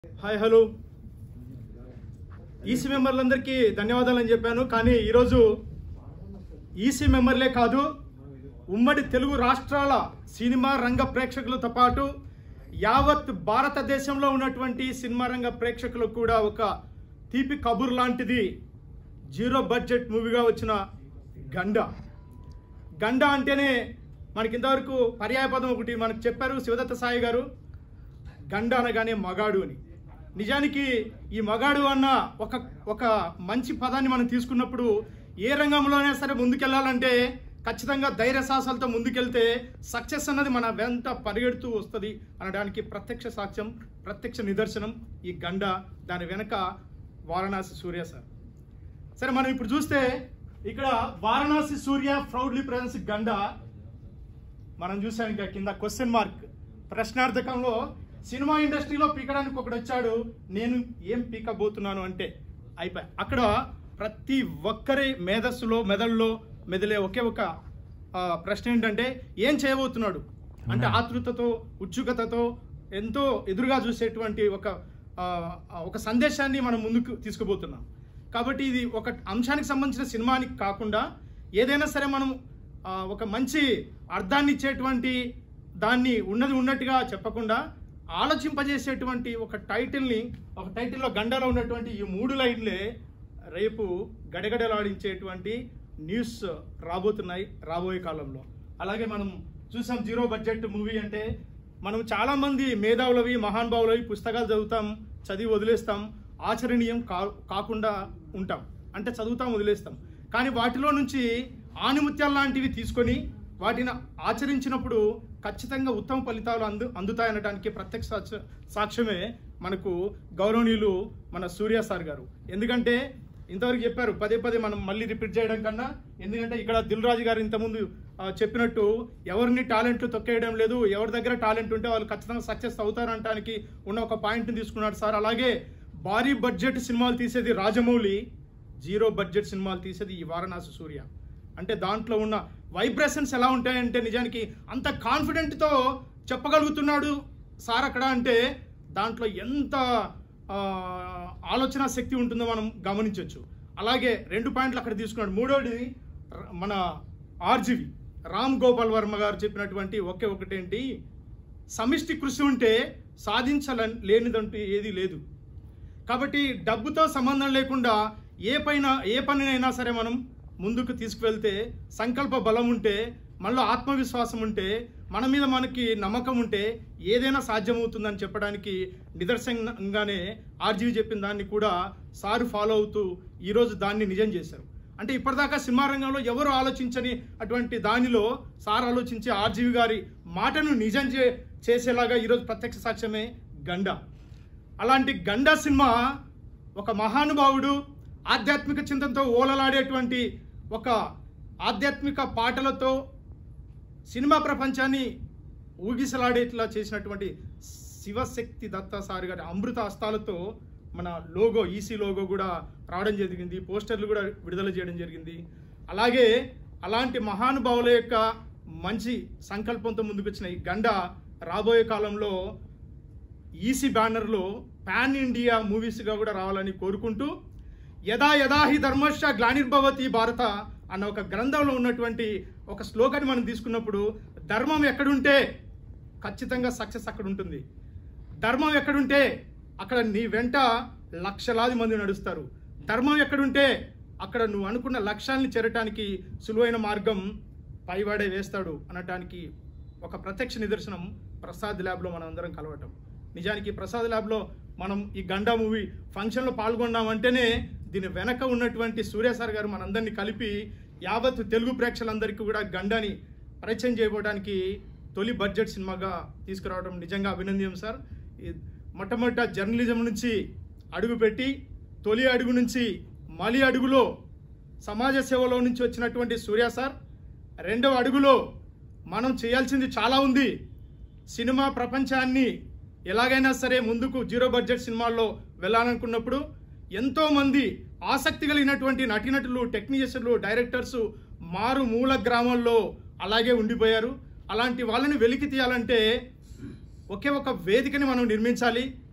hi hello EC మెంబర్లందరికీ ధన్యవాదాలు అని చెప్పాను కానీ ఈరోజు ఈసీ మెంబర్లే కాదు ఉమ్మడి తెలుగు రాష్ట్రాల సినిమా రంగ ప్రేక్షకులతో పాటు యావత్ భారతదేశంలో ఉన్నటువంటి సినిమా రంగ ప్రేక్షకులకు కూడా ఒక తీపి కబుర్ లాంటిది జీరో బడ్జెట్ మూవీగా వచ్చిన గండ గండ అంటేనే మనకి ఇంతవరకు పర్యాయపదం ఒకటి మనకు చెప్పారు శివదత్త సాయి గారు గండ అనగానే మగాడు అని నిజానికి ఈ మగాడు అన్న ఒక ఒక మంచి పదాన్ని మనం తీసుకున్నప్పుడు ఏ రంగంలోనే సరే ముందుకెళ్ళాలంటే ఖచ్చితంగా ధైర్య సాహసాలతో ముందుకెళ్తే సక్సెస్ అన్నది మన వెంట పరిగెడుతూ వస్తుంది అనడానికి ప్రత్యక్ష సాక్ష్యం ప్రత్యక్ష నిదర్శనం ఈ గండ దాని వెనక వారణాసి సూర్య సార్ సరే మనం ఇప్పుడు చూస్తే ఇక్కడ వారణాసి సూర్య ప్రౌడ్లీ ప్రజెన్స్ గండ మనం చూసాం ఇంకా కింద క్వశ్చన్ మార్క్ ప్రశ్నార్థకంలో సినిమా ఇండస్ట్రీలో పీకడానికి ఒకడు వచ్చాడు నేను ఏం పీకబోతున్నాను అంటే అయిపోయి అక్కడ ప్రతి ఒక్కరి మేధస్సులో మెదడులో మెదిలే ఒకే ఒక ఆ, ప్రశ్న ఏంటంటే ఏం చేయబోతున్నాడు అంటే ఆతృతతో ఉత్సుకతతో ఎంతో ఎదురుగా చూసేటువంటి ఒక ఆ, ఒక సందేశాన్ని మనం ముందుకు తీసుకుపోతున్నాం కాబట్టి ఇది ఒక అంశానికి సంబంధించిన సినిమానికి కాకుండా ఏదైనా సరే మనం ఆ, ఒక మంచి అర్థాన్ని ఇచ్చేటువంటి దాన్ని ఉన్నది ఉన్నట్టుగా చెప్పకుండా ఆలోచింపజేసేటువంటి ఒక టైటిల్ని ఒక టైటిల్లో గండలో ఉన్నటువంటి ఈ మూడు లైన్లే రేపు గడగడలాడించేటువంటి న్యూస్ రాబోతున్నాయి రాబోయే కాలంలో అలాగే మనం చూసాం జీరో బడ్జెట్ మూవీ అంటే మనం చాలా మంది మేధావులవి మహానుభావులవి పుస్తకాలు చదువుతాం చదివి వదిలేస్తాం ఆచరణీయం కా కాకుండా ఉంటాం అంటే చదువుతాం వదిలేస్తాం కానీ వాటిలో నుంచి ఆనిముత్యాలు లాంటివి తీసుకొని వాటిని ఆచరించినప్పుడు ఖచ్చితంగా ఉత్తమ ఫలితాలు అందు అందుతాయనడానికి ప్రత్యక్ష సాక్ష్య- సాక్ష్యమే మనకు గౌరవనీయులు మన సూర్య సార్ గారు ఎందుకంటే ఇంతవరకు చెప్పారు పదే పదే మనం మళ్ళీ రిపీట్ చేయడం కన్నా ఎందుకంటే ఇక్కడ దిల్ రాజు గారు ఇంతకుముందు ఆ, చెప్పినట్టు ఎవరిని టాలెంట్ తొక్కేయడం లేదు ఎవరి దగ్గర టాలెంట్ ఉంటే వాళ్ళు ఖచ్చితంగా సక్సెస్ అవుతారంటానికి ఉన్న ఒక పాయింట్ని తీసుకున్నాడు సార్ అలాగే భారీ బడ్జెట్ సినిమాలు తీసేది రాజమౌళి జీరో బడ్జెట్ సినిమాలు తీసేది ఈ వారణాసి సూర్య అంటే దాంట్లో ఉన్న వైబ్రేషన్స్ ఎలా ఉంటాయంటే నిజానికి అంత కాన్ఫిడెంట్తో చెప్పగలుగుతున్నాడు సార్ అక్కడ అంటే దాంట్లో ఎంత ఆ, ఆలోచన శక్తి ఉంటుందో మనం గమనించవచ్చు అలాగే రెండు పాయింట్లు అక్కడ తీసుకున్నాడు మూడోది ర- మన ఆర్జీవి రామ్ గోపాల్ వర్మ గారు చెప్పినటువంటి ఒకే ఒకటేంటి సమిష్టి కృషి ఉంటే సాధించాలని లేనిదంటూ ఏదీ లేదు కాబట్టి డబ్బుతో సంబంధం లేకుండా ఏ పైన ఏ పనినైనా సరే మనం ముందుకు తీసుకువెళ్తే సంకల్ప బలం ఉంటే మనలో ఆత్మవిశ్వాసం ఉంటే మన మీద మనకి నమ్మకం ఉంటే ఏదైనా సాధ్యమవుతుందని చెప్పడానికి నిదర్శనంగానే ఆర్జీవి చెప్పిన దాన్ని కూడా సారు ఫాలో అవుతూ ఈరోజు దాన్ని నిజం చేశారు అంటే ఇప్పటిదాకా సినిమా రంగంలో ఎవరు ఆలోచించని అటువంటి దానిలో సార్ ఆలోచించి ఆర్జీవి గారి మాటను నిజం చే చేసేలాగా ఈరోజు ప్రత్యక్ష సాక్ష్యమే గండ అలాంటి గండ సినిమా ఒక మహానుభావుడు ఆధ్యాత్మిక చింతనతో ఓలలాడేటువంటి ఒక ఆధ్యాత్మిక పాటలతో సినిమా ప్రపంచాన్ని ఊగిసలాడేట్లా చేసినటువంటి శివశక్తి దత్త సార్ గారి అమృత హస్తాలతో మన లోగో ఈసీ లోగో కూడా రావడం జరిగింది పోస్టర్లు కూడా విడుదల చేయడం జరిగింది అలాగే అలాంటి మహానుభావుల యొక్క మంచి సంకల్పంతో ముందుకొచ్చిన ఈ గండ రాబోయే కాలంలో ఈసీ బ్యానర్లో పాన్ ఇండియా మూవీస్గా కూడా రావాలని కోరుకుంటూ యదా యదా హి ధర్మశ్చ గ్లానిర్భవతి భారత అన్న ఒక గ్రంథంలో ఉన్నటువంటి ఒక శ్లోకాన్ని మనం తీసుకున్నప్పుడు ధర్మం ఎక్కడుంటే ఖచ్చితంగా సక్సెస్ అక్కడ ఉంటుంది ధర్మం ఎక్కడుంటే అక్కడ నీ వెంట లక్షలాది మంది నడుస్తారు ధర్మం ఎక్కడుంటే అక్కడ నువ్వు అనుకున్న లక్ష్యాన్ని చేరటానికి సులువైన మార్గం పైవాడే వేస్తాడు అనటానికి ఒక ప్రత్యక్ష నిదర్శనం ప్రసాద్ ల్యాబ్లో మనం అందరం కలవటం నిజానికి ప్రసాద్ ల్యాబ్లో మనం ఈ గండా మూవీ ఫంక్షన్లో పాల్గొన్నామంటేనే దీని వెనక ఉన్నటువంటి సూర్య సార్ గారు మనందరినీ కలిపి యావత్ తెలుగు ప్రేక్షకులందరికీ కూడా గండాని పరిచయం చేయబోవడానికి తొలి బడ్జెట్ సినిమాగా తీసుకురావడం నిజంగా అభినందనం సార్ ఈ మొట్టమొదట జర్నలిజం నుంచి అడుగుపెట్టి తొలి అడుగు నుంచి మలి అడుగులో సమాజ సేవలో నుంచి వచ్చినటువంటి సూర్య సార్ రెండవ అడుగులో మనం చేయాల్సింది చాలా ఉంది సినిమా ప్రపంచాన్ని ఎలాగైనా సరే ముందుకు జీరో బడ్జెట్ సినిమాల్లో వెళ్ళాలనుకున్నప్పుడు ఎంతో మంది ఆసక్తి కలిగినటువంటి నటీనటులు టెక్నీషియన్లు డైరెక్టర్స్ మారు మూల గ్రామాల్లో అలాగే ఉండిపోయారు అలాంటి వాళ్ళని వెలికి తీయాలంటే ఒకే ఒక వేదికని మనం నిర్మించాలి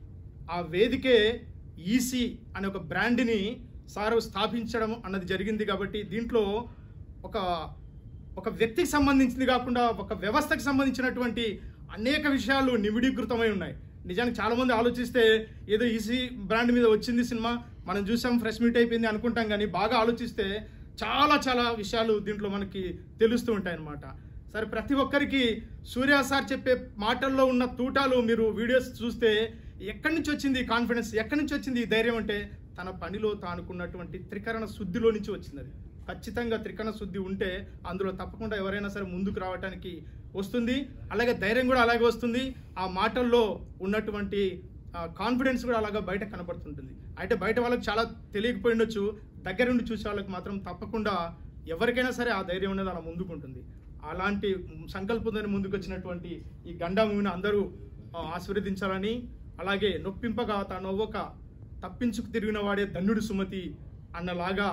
ఆ వేదికే ఈసీ అనే ఒక బ్రాండ్ని సారు స్థాపించడం అన్నది జరిగింది కాబట్టి దీంట్లో ఒక ఒక వ్యక్తికి సంబంధించింది కాకుండా ఒక వ్యవస్థకి సంబంధించినటువంటి అనేక విషయాలు నిమిడీకృతమై ఉన్నాయి నిజానికి చాలా మంది ఆలోచిస్తే ఏదో ఈసీ బ్రాండ్ మీద వచ్చింది సినిమా మనం చూసాం ఫ్రెష్ మీట్ అయిపోయింది అనుకుంటాం కానీ బాగా ఆలోచిస్తే చాలా చాలా విషయాలు దీంట్లో మనకి తెలుస్తూ ఉంటాయి అన్నమాట సరే ప్రతి ఒక్కరికి సూర్య సార్ చెప్పే మాటల్లో ఉన్న తూటాలు మీరు వీడియోస్ చూస్తే ఎక్కడి నుంచి వచ్చింది ఈ కాన్ఫిడెన్స్ ఎక్కడి నుంచి వచ్చింది ఈ ధైర్యం అంటే తన పనిలో తానుకున్నటువంటి త్రికరణ శుద్ధిలో నుంచి వచ్చింది అది ఖచ్చితంగా త్రికరణ శుద్ధి ఉంటే అందులో తప్పకుండా ఎవరైనా సరే ముందుకు రావడానికి వస్తుంది అలాగే ధైర్యం కూడా అలాగే వస్తుంది ఆ మాటల్లో ఉన్నటువంటి కాన్ఫిడెన్స్ కూడా అలాగా బయట కనపడుతుంటుంది అయితే బయట వాళ్ళకి చాలా తెలియకపోయి ఉండొచ్చు దగ్గర నుండి చూసే వాళ్ళకి మాత్రం తప్పకుండా ఎవరికైనా సరే ఆ ధైర్యం అనేది అలా ముందుకుంటుంది అలాంటి సంకల్పంతో ముందుకు వచ్చినటువంటి ఈ గండా మూవీని అందరూ ఆ, ఆశీర్వదించాలని అలాగే నొప్పింపగా తాను నవ్వక తప్పించుకు తిరిగిన వాడే ధన్యుడు సుమతి అన్నలాగా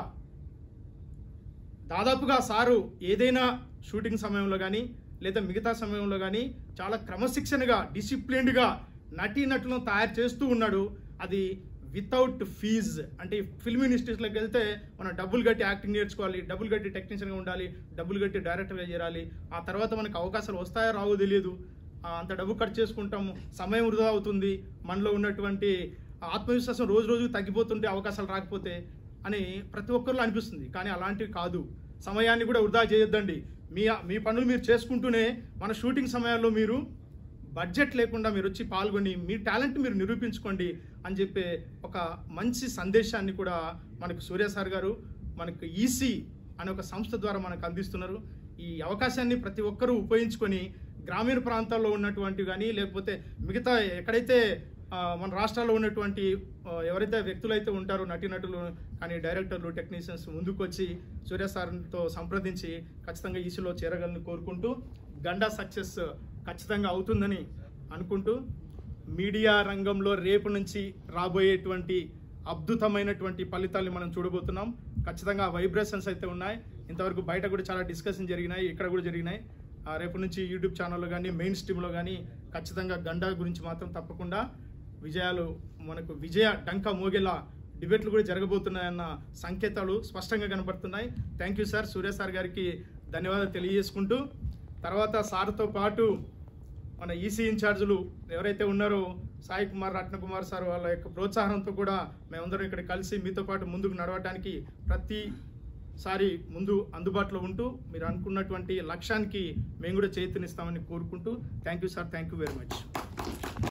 దాదాపుగా సారు ఏదైనా షూటింగ్ సమయంలో కానీ లేదా మిగతా సమయంలో కానీ చాలా క్రమశిక్షణగా డిసిప్లిన్డ్గా నటీనటులను తయారు చేస్తూ ఉన్నాడు అది వితౌట్ ఫీజ్ అంటే ఫిల్మ్ ఇన్స్టిట్యూట్లోకి వెళ్తే మనం డబ్బులు కట్టి యాక్టింగ్ నేర్చుకోవాలి డబ్బులు కట్టి టెక్నీషియన్గా ఉండాలి డబ్బులు కట్టి డైరెక్టర్గా చేరాలి ఆ తర్వాత మనకు అవకాశాలు వస్తాయో రావో తెలియదు ఆ, అంత డబ్బు ఖర్చు చేసుకుంటాము సమయం వృధా అవుతుంది మనలో ఉన్నటువంటి ఆత్మవిశ్వాసం రోజు రోజు తగ్గిపోతుంటే అవకాశాలు రాకపోతే అని ప్రతి ఒక్కరిలో అనిపిస్తుంది కానీ అలాంటివి కాదు సమయాన్ని కూడా వృధా చేయొద్దండి మీ మీ పనులు మీరు చేసుకుంటూనే మన షూటింగ్ సమయాల్లో మీరు బడ్జెట్ లేకుండా మీరు వచ్చి పాల్గొని మీ టాలెంట్ మీరు నిరూపించుకోండి అని చెప్పే ఒక మంచి సందేశాన్ని కూడా మనకు సూర్య సార్ గారు మనకు ఈసీ అనే ఒక సంస్థ ద్వారా మనకు అందిస్తున్నారు ఈ అవకాశాన్ని ప్రతి ఒక్కరూ ఉపయోగించుకొని గ్రామీణ ప్రాంతాల్లో ఉన్నటువంటి కానీ లేకపోతే మిగతా ఎక్కడైతే ఆ, మన రాష్ట్రాల్లో ఉన్నటువంటి ఆ, ఎవరైతే వ్యక్తులు అయితే ఉంటారో నటీనటులు కానీ డైరెక్టర్లు టెక్నీషియన్స్ ముందుకు వచ్చి సూర్య సార్తో సంప్రదించి ఖచ్చితంగా ఈసీలో చేరగలని కోరుకుంటూ గండా సక్సెస్ ఖచ్చితంగా అవుతుందని అనుకుంటూ మీడియా రంగంలో రేపు నుంచి రాబోయేటువంటి అద్భుతమైనటువంటి ఫలితాల్ని మనం చూడబోతున్నాం ఖచ్చితంగా వైబ్రేషన్స్ అయితే ఉన్నాయి ఇంతవరకు బయట కూడా చాలా డిస్కషన్ జరిగినాయి ఇక్కడ కూడా జరిగినాయి ఆ, రేపు నుంచి యూట్యూబ్ ఛానల్లో కానీ మెయిన్ స్ట్రీమ్లో కానీ ఖచ్చితంగా గండా గురించి మాత్రం తప్పకుండా విజయాలు మనకు విజయ డంక మోగేలా డిబేట్లు కూడా జరగబోతున్నాయన్న సంకేతాలు స్పష్టంగా కనబడుతున్నాయి thank you sir Surya sir గారికి ధన్యవాదాలు తెలియజేసుకుంటూ తర్వాత సార్తో పాటు మన ఈసీ ఇన్ఛార్జులు ఎవరైతే ఉన్నారో సాయి కుమార్ రత్నకుమార్ సార్ వాళ్ళ యొక్క ప్రోత్సాహంతో కూడా మేమందరం ఇక్కడ కలిసి మీతో పాటు ముందుకు నడవడానికి ప్రతిసారి ముందు అందుబాటులో ఉంటూ మీరు అనుకున్నటువంటి లక్ష్యానికి మేము కూడా చేతునిస్తామని కోరుకుంటూ thank you sir thank you very much